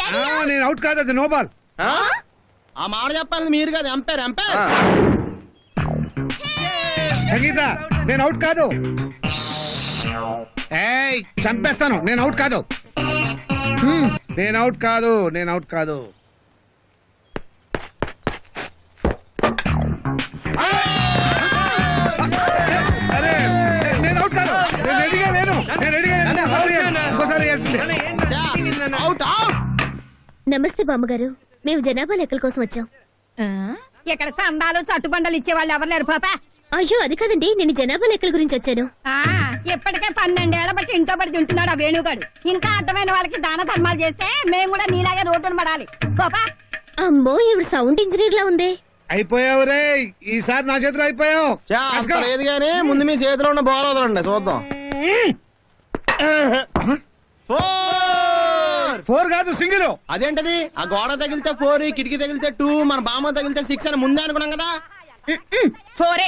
ఆ, నేను అవుట్ కాదు అది నో బాల్ ఆ? ఆ మాట చెప్పాలి మీరు కదా ఎంపైర్ ఎంపైర్ సంగీత నేను అవుట్ కాదు ఏయ్ చంపేస్తాను నేను అవుట్ కాదు హ్మ్, నేను అవుట్ కాదు నేను అవుట్ కాదు అరే, నేను అవుట్ కాదు నేను రెడీగా లేను నేను రెడీగా లేను Sorry, ఇంకోసారి వేయాల్సిందే. అవుట్ అవుట్ నమస్తే బామ్మగారు మేము జనాభా లెక్కల కోసం వచ్చాం ఆ? ఇక్కడ చందాలు చట్టుబండలు ఇచ్చే వాళ్ళు ఎవరు లేరు పాప అయ్యో అది కాదండి నేను జనాభా లెక్కల గురించి వచ్చాను ఆ ఇప్పటికే పన్నెండేళ్ల బట్టి ఇంట్లో పడి తింటున్నాడు ఆ వేణుగాడు ఇంకా అర్థమైన వాళ్ళకి దాన ధర్మాలు చేస్తే మేము కూడా నీలాగే రోడ్డును పడాలి పాపా అమ్మో ఇవిడ సౌండ్ ఇంజనీర్ లా ఉంది అయిపోయావు రే ఈసారి నా చేతిలో అయిపోయావు చా, అంత లేదు కానీ ముందు మీ చేతిలో ఉన్న బాల్ వదలండి చూద్దాం ఫోర్ ఫోర్ కాదు సింగిల్ అదేంటది ఆ గోడ తగిలితే ఫోర్ కిటికీ తగిలితే టూ మన బామ్మ తగిలితే సిక్స్ అని ముందే అనుకున్నాం కదా for a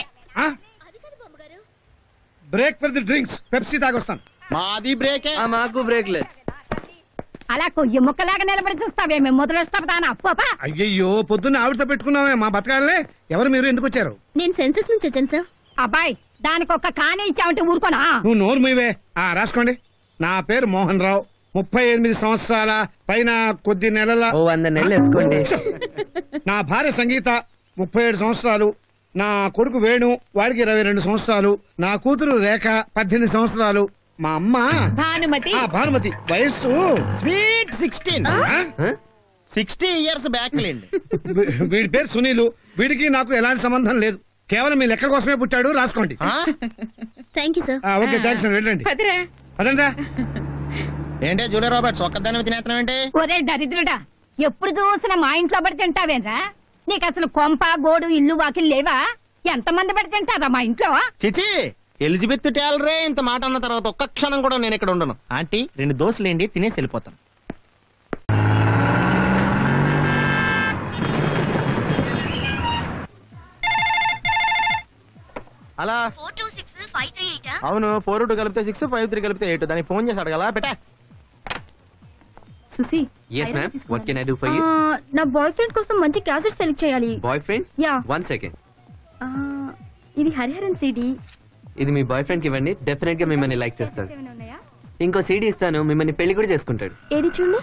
break for the drinks Pepsi తాగొస్తాను మాది బ్రేకే మాకు బ్రేక్ లేదు అలా కొయ్యి ముక్కలాగా నిలబడి చూస్తావే మేము మొదలొస్తాం పాపా అయ్యయ్యో పొద్దున్న ఆవిడతో పెట్టుకున్నామే మా బతకాలే ఎవరు మీరు ఎందుకు వచ్చారు నేను సెన్సస్ నుంచి వచ్చాను సార్ అబ్బాయి దానికి ఒక్క కానే ఇచ్చామంటే ఊరుకోనా నువ్వు నోరు మీవే ఆ రాసుకోండి నా పేరు మోహన్ రావు ముప్పై ఎనిమిది సంవత్సరాల పైన కొద్ది నెలల ఓ వంద నెలలు వేసుకోండి నా భార్య సంగీత ముప్పై ఏడు సంవత్సరాలు నా కొడుకు వేణు వాడికి ఇరవై రెండు సంవత్సరాలు నా కూతురు రేఖ పద్దెనిమిది సంవత్సరాలు మా అమ్మ భానుమతి ఆ భానుమతి వయస్సు స్వీట్ సిక్స్టీన్ ఆ? సిక్స్టీ ఇయర్స్ బ్యాక్ లేండి వీ- వీడి పేరు సునీలు వీడికి నాకు ఎలాంటి సంబంధం లేదు కేవలం మీ లెక్కల కోసమే పుట్టాడు రాసుకోండి ఆ? థ్యాంక్ యూ సార్ ఆ, ఓకే థ్యాంక్స్ అండి వెళ్ళండి పదిరే అదంతా ఏంటే జూలియా రాబర్ట్స్ ఒక్కదాన్ని తినేస్తున్నాం ఏంటి ఒరే దరిద్రుడా ఎప్పుడు చూసినా మా ఇంట్లో పడి తింటావేంరా నీకు అసలు కొంప గోడు ఇల్లు వాకిలు లేవా ఎంతమంది పడి తింటారా మా ఇంట్లో చిచి ఎలిజబెత్ టేలరే ఇంత మాట అన్న తర్వాత ఒక్క క్షణం కూడా నేను ఇక్కడ ఉండను ఆంటీ రెండు దోశలేండి తినేసి వెళ్ళిపోతాను అలా four two six five three eight అవును ఫోర్ టూ కలిపితే సిక్స్ ఫైవ్ త్రీ కలిపితే ఎయిట్ దానికి ఫోన్ చేసి అడగలా పెట్టా సుసి yes ma'am what can I do for you నా బాయ్ ఫ్రెండ్ కోసం మంచి క్యాసెట్ సెలెక్ట్ చేయాలి boyfriend yeah one second ఇది హరిహరన్ సిడి ఇది మీ బాయ్ ఫ్రెండ్ కి ఇవ్వండి డెఫినెట్ గా మిమ్మల్ని లైక్ చేస్తాడు ఇంకో సీడీ ఇస్తాను మిమ్మల్ని పెళ్లి కూడా చేసుకుంటాడు ఏది చూడండి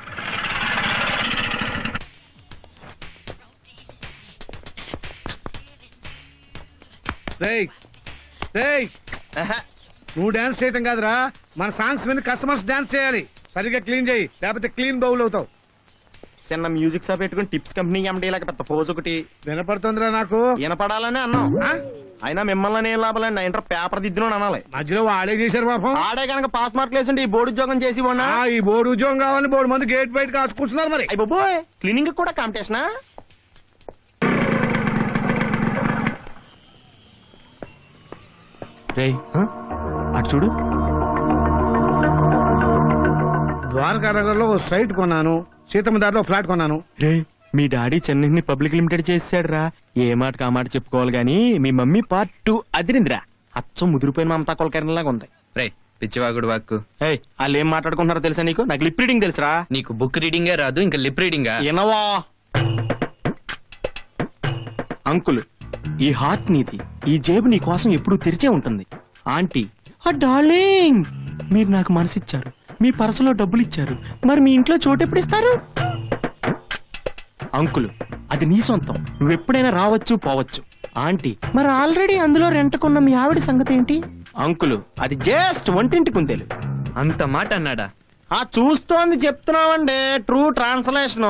రేయ్ రేయ్ నువ్వు డాన్స్ చేయటం కాదురా మన సాంగ్స్ మీద కస్టమర్స్ డాన్స్ చేయాలి సరిగ్గా క్లీన్ చేయి లేకపోతే క్లీన్ బౌల్ అవుతావు చిన్న మ్యూజిక్ షాప్ పెట్టుకుని టిప్స్ కంపెనీ ఎండి లేక పెద్ద పోజ్ ఒకటి వినపడుతుందిరా నాకు వినపడాలని అన్నాం ఆ? అయినా మిమ్మల్ని ఏం లాభాలండి నా ఇంటర్ పేపర్ దిద్దును అనాలి మధ్యలో వాడే చేశారు పాపం ఆడే కనుక పాస్ మార్క్ లేసుంటే ఈ బోర్డు ఉద్యోగం చేసి ఉన్నా ఆ, ఈ బోర్డు ఉద్యోగం కావాలని బోర్డు మంది గేట్ బయట కాచు కూర్చున్నారు మరి అయ్యి బాబోయ్ క్లీనింగ్ కూడా కాంపిటీషనా రే అటు చూడు ద్వారకా నగర్లో ఓ సైట్ కొన్నాను సీతమ్మ దారిలో ఫ్లాట్ కొన్నాను రే మీ డాడీ చెన్నైని పబ్లిక్ లిమిటెడ్ చేసాడు రా ఏ మాట కా మాట చెప్పుకోవాలి గానీ మీ మమ్మీ పార్ట్ టూ అదిరిందిరా అచ్చం ముదిరిపోయిన మమతా కొలకరణలాగా ఉంది రే పిచ్చివాగుడు వాక్కు ఏయ్ వాళ్ళు ఏం మాట్లాడుకుంటున్నారో తెలుసా నీకు నాకు లిప్ రీడింగ్ తెలుసురా నీకు బుక్ రీడింగే రాదు ఇంకా లిప్ రీడింగా ఎనవా అంకుల్ ఈ హార్ట్ నీది ఈ జేబు నీ కోసం ఎప్పుడూ తెరిచే ఉంటుంది ఆంటీ ఆ డార్లింగ్ మీరు నాకు మనసిచ్చారు మీ పర్సులో డబ్బులు ఇచ్చారు మరి మీ ఇంట్లో చోటు ఎప్పుడు ఇస్తారు అంకుల్ అది నీ సొంతం నువ్వు ఎప్పుడైనా రావచ్చు పోవచ్చు ఆంటీ మరి ఆల్రెడీ అందులో రెంటకున్న మీ ఆవిడ సంగతి ఏంటి అంకుల్ అది జస్ట్ వంటింటి కుందేలు అంత మాట అన్నాడా ఆ చూస్తోంది చెప్తున్నామండి ట్రూ ట్రాన్స్లేషన్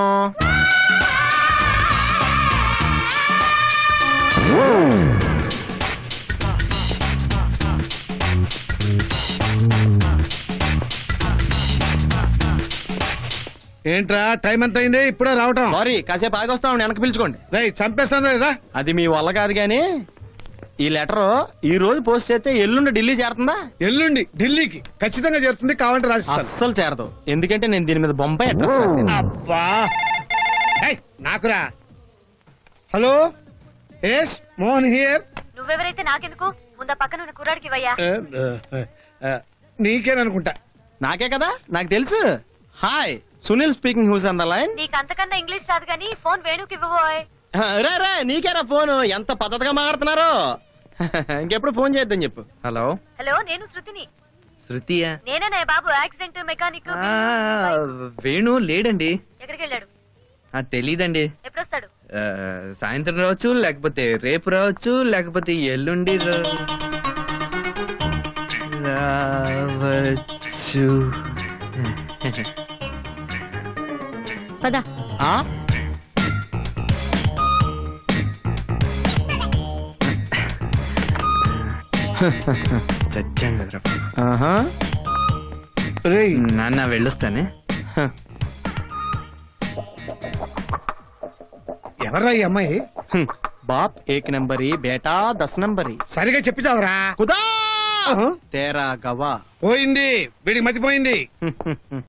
ఏంట్రా టైం ఎంత అయింది ఇప్పుడే రావటం సారీ కాసేపు ఆగొస్తాం వెనక్కి పిలుచుకోండి రేయ్ చంపేస్తాను లేదా అది మీ వల్ల కాదు గాని ఈ లెటర్ ఈ రోజు పోస్ట్ చేస్తే ఎల్లుండి ఢిల్లీ చేరుతుందా ఎల్లుండి ఢిల్లీకి ఖచ్చితంగా చేరుతుంది కావాలంటే రాసిస్తాను అస్సలు చేరదు ఎందుకంటే నేను దీని మీద బొంబాయి అడ్రస్ రాశాను అబ్బా ఏయ్, నాకురా హలో ఎస్ మోహన్ హియర్ నువ్వెవరైతే నాకెందుకు ముందా పక్కన ఉన్న కుర్రాడికి ఇవ్వయ్యా నీకేననుకుంటా నాకే కదా నాకు తెలుసు hi Sunil speaking who's on the line నీకు అంతకన్నా ఇంగ్లీష్ రాదు కానీ ఫోన్ వేణుకి ఇవ్వబోయ్ రే రే నీకేరా ఫోన్ ఎంత పద్ధతిగా మాట్లాడుతున్నారు ఇంకెప్పుడు ఫోన్ చేద్దాం చెప్పు హలో హలో నేను శృతిని శృతియా నేనే బాబు యాక్సిడెంట్ మెకానిక్ ఆ, వేణు లేడండి ఎక్కడికి వెళ్ళాడు ఆ, తెలీదండి ఎప్పుడు వస్తాడు ఆ, సాయంత్రం రావచ్చు లేకపోతే రేపు రావచ్చు లేకపోతే ఎల్లుండి రా- రావచ్చు పద ఆ? చచ్చాం కదరా ఆహా. రేయ్ నాన్న వెళ్ళొస్తానే హ. ఎవర్రా ఈ అమ్మాయి హ్మ్. బాప్ ఏక్ నంబరి బేటా దస్ నంబరి సరిగా చెప్పిదావరా కుదా తేరా గవా పోయింది వీడికి మతిపోయింది హ్మ్, హ్మ్, హ్మ్.